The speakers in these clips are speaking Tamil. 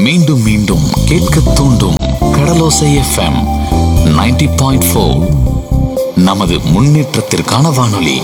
மீண்டும் மீண்டும் கேட்க தூண்டும் கடலோசை எஃப்எம் 90.4 பாயிண்ட் நமது முன்னேற்றத்திற்கான வானொலி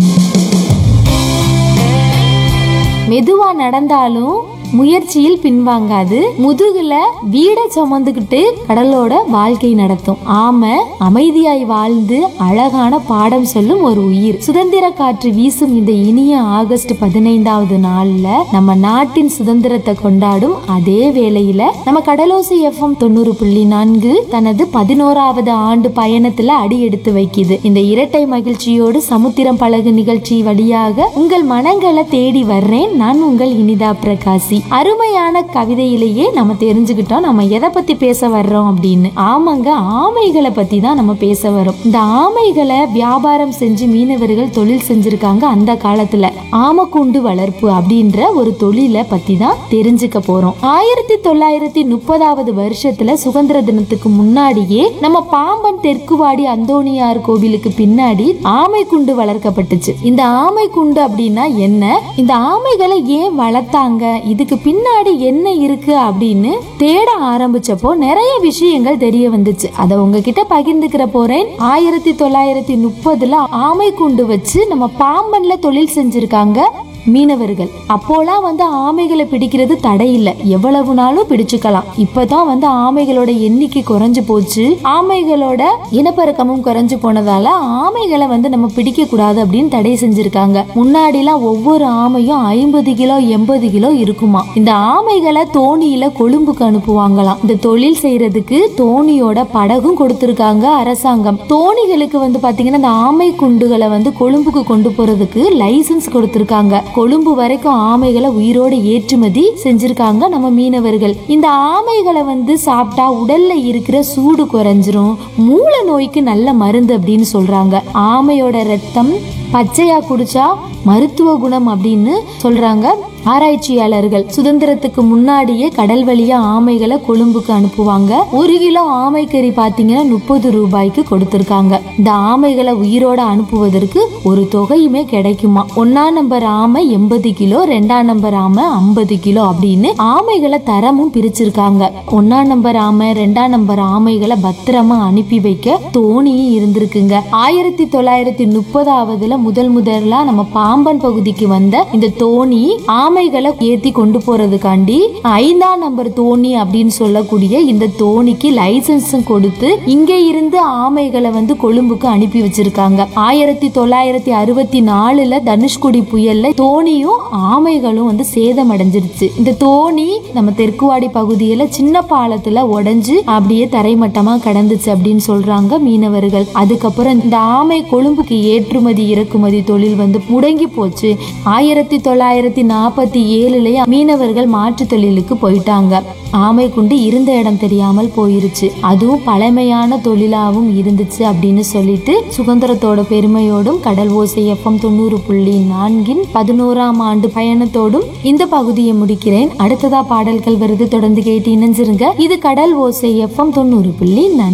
மெதுவா நடந்தாலும் முயற்சியில் பின்வாங்காது முதுகுல வீட சுமந்துக்கிட்டு கடலோட வாழ்க்கை நடத்தும் ஆமை அமைதியாய் வாழ்ந்து அழகான பாடம் சொல்லும் ஒரு உயிர் சுதந்திர காற்று வீசும் இந்த இனிய ஆகஸ்ட் பதினைந்தாவது நாள்ல நம்ம நாட்டின் சுதந்திரத்தை கொண்டாடும் அதே வேளையில நம்ம கடலோசை எஃப்எம் தொண்ணூறு புள்ளி நான்கு தனது பதினோராவது ஆண்டு பயணத்துல அடி எடுத்து வைக்குது இந்த இரட்டை மகிழ்ச்சியோடு சமுத்திரம் பழகு நிகழ்ச்சி வழியாக உங்கள் மனங்களை தேடி வர்றேன் நான் உங்கள் இனிதா பிரகாசி அருமையான கவிதையிலேயே நம்ம தெரிஞ்சுக்கிட்டோம் நம்ம எதை பத்தி பேச வர்றோம் அப்படின்னு ஆமாங்க ஆமைகளை பத்தி தான் நம்ம பேச வரோம் இந்த ஆமைகளை வியாபாரம் செஞ்சு மீனவர்கள் தொழில் செஞ்சிருக்காங்க அந்த காலத்துல ஆமக்கூண்டு வளர்ப்பு அப்படின்ற ஒரு தொழிலை பத்தி தான் தெரிஞ்சுக்க போறோம் ஆயிரத்தி தொள்ளாயிரத்தி முப்பதாவது வருஷத்துல சுதந்திர தினத்துக்கு முன்னாடியே நம்ம பாம்பன் தெற்குவாடி அந்தோணியார் கோவிலுக்கு பின்னாடி ஆமை குண்டு வளர்க்கப்பட்டுச்சு இந்த ஆமை குண்டு அப்படின்னா என்ன இந்த ஆமைகளை ஏன் வளர்த்தாங்க இதுக்கு பின்னாடி என்ன இருக்கு அப்படின்னு தேட ஆரம்பிச்சப்போ நிறைய விஷயங்கள் தெரிய வந்துச்சு அதை உங்ககிட்ட பகிர்ந்துக்கிற போறேன் ஆயிரத்தி தொள்ளாயிரத்தி முப்பதுல ஆமை குண்டு வச்சு நம்ம பாம்பன்ல தொழில் செஞ்சிருக்காங்க மீனவர்கள் அப்போலாம் வந்து ஆமைகளை பிடிக்கிறது தடை இல்லை எவ்வளவு நாளும் பிடிச்சுக்கலாம் இப்பதான் வந்து ஆமைகளோட எண்ணிக்கை குறைஞ்சு போச்சு ஆமைகளோட இனப்பெருக்கமும் குறைஞ்சு போனதால ஆமைகளை வந்து நம்ம பிடிக்க கூடாது அப்படின்னு தடை செஞ்சிருக்காங்க முன்னாடிலாம் ஒவ்வொரு ஆமையும் ஐம்பது கிலோ எண்பது கிலோ இருக்குமா இந்த ஆமைகளை தோணியில கொழும்புக்கு அனுப்புவாங்களாம் இந்த தொழில் செய்யறதுக்கு தோணியோட படகும் கொடுத்திருக்காங்க அரசாங்கம் தோணிகளுக்கு வந்து பாத்தீங்கன்னா இந்த ஆமை குண்டுகளை வந்து கொழும்புக்கு கொண்டு போறதுக்கு லைசன்ஸ் கொடுத்திருக்காங்க கொழும்பு வரைக்கும் ஆமைகளை உயிரோட ஏற்றுமதி செஞ்சிருக்காங்க நம்ம மீனவர்கள் இந்த ஆமைகளை வந்து சாப்பிட்டா உடல்ல இருக்கிற சூடு குறைஞ்சிரும் மூல நோய்க்கு நல்ல மருந்து அப்படின்னு சொல்றாங்க ஆமையோட ரத்தம் பச்சையா குடிச்சா மருத்துவ குணம் அப்படின்னு சொல்றாங்க ஆராய்ச்சியாளர்கள் சுதந்திரத்துக்கு முன்னாடியே கடல் வழியா ஆமைகளை கொழும்புக்கு அனுப்புவாங்க ஒரு கிலோ ஆமைக்கறி பாத்தீங்கன்னா முப்பது ரூபாய்க்கு கொடுத்திருக்காங்க இந்த ஆமைகளை உயிரோட அனுப்புவதற்கு ஒரு தொகையுமே கிடைக்குமா ஒன்னாம் நம்பர் ஆமை எண்பது கிலோ ரெண்டாம் நம்பர் ஆமை ஐம்பது கிலோ அப்படின்னு ஆமைகளை தரமும் பிரிச்சிருக்காங்க ஒன்னாம் நம்பர் ஆமை ரெண்டாம் நம்பர் ஆமைகளை பத்திரமா அனுப்பி வைக்க தோணியும் இருந்திருக்குங்க ஆயிரத்தி தொள்ளாயிரத்தி முப்பதாவதுல முதல் முதலா நம்ம பாம்பன் பகுதிக்கு வந்த இந்த தோணி ஆமைகளை ஏத்தி கொண்டு போறதுக்காண்டி ஐந்தாம் நம்பர் தோணி அப்படின்னு சொல்லக்கூடிய இந்த தோணிக்கு லைசன்ஸும் கொடுத்து இங்க இருந்து ஆமைகளை வந்து கொழும்புக்கு அனுப்பி வச்சிருக்காங்க ஆயிரத்தி தொள்ளாயிரத்தி அறுபத்தி நாலுல தனுஷ்குடி புயல்ல தோணியும் ஆமைகளும் வந்து சேதம் அடைஞ்சிருச்சு இந்த தோணி நம்ம தெற்குவாடி பகுதியில சின்ன பாலத்துல உடைஞ்சு அப்படியே தரைமட்டமா கடந்துச்சு அப்படின்னு சொல்றாங்க மீனவர்கள் அதுக்கப்புறம் இந்த ஆமை கொழும்புக்கு ஏற்றுமதி இறக்குமதி தொழில் வந்து முடங்கி போச்சு ஆயிரத்தி தொள்ளாயிரத்தி நாற்பத்தி ஏழுலயே மீனவர்கள் மாற்று தொழிலுக்கு போயிட்டாங்க ஆமை குண்டு இருந்த இடம் தெரியாமல் போயிருச்சு அதுவும் பழமையான தொழிலாவும் இருந்துச்சு அப்படின்னு சொல்லிட்டு சுதந்திரத்தோட பெருமையோடும் கடல் ஓசை எஃப்எம் தொண்ணூறு புள்ளி நான்கின் பதினோராம் ஆண்டு பயணத்தோடும் இந்த பகுதியை முடிக்கிறேன் அடுத்ததா பாடல்கள் வருது தொடர்ந்து கேட்டு இணைஞ்சிருங்க இது கடல் ஓசை எஃப்எம் தொண்ணூறு புள்ளி நான்கு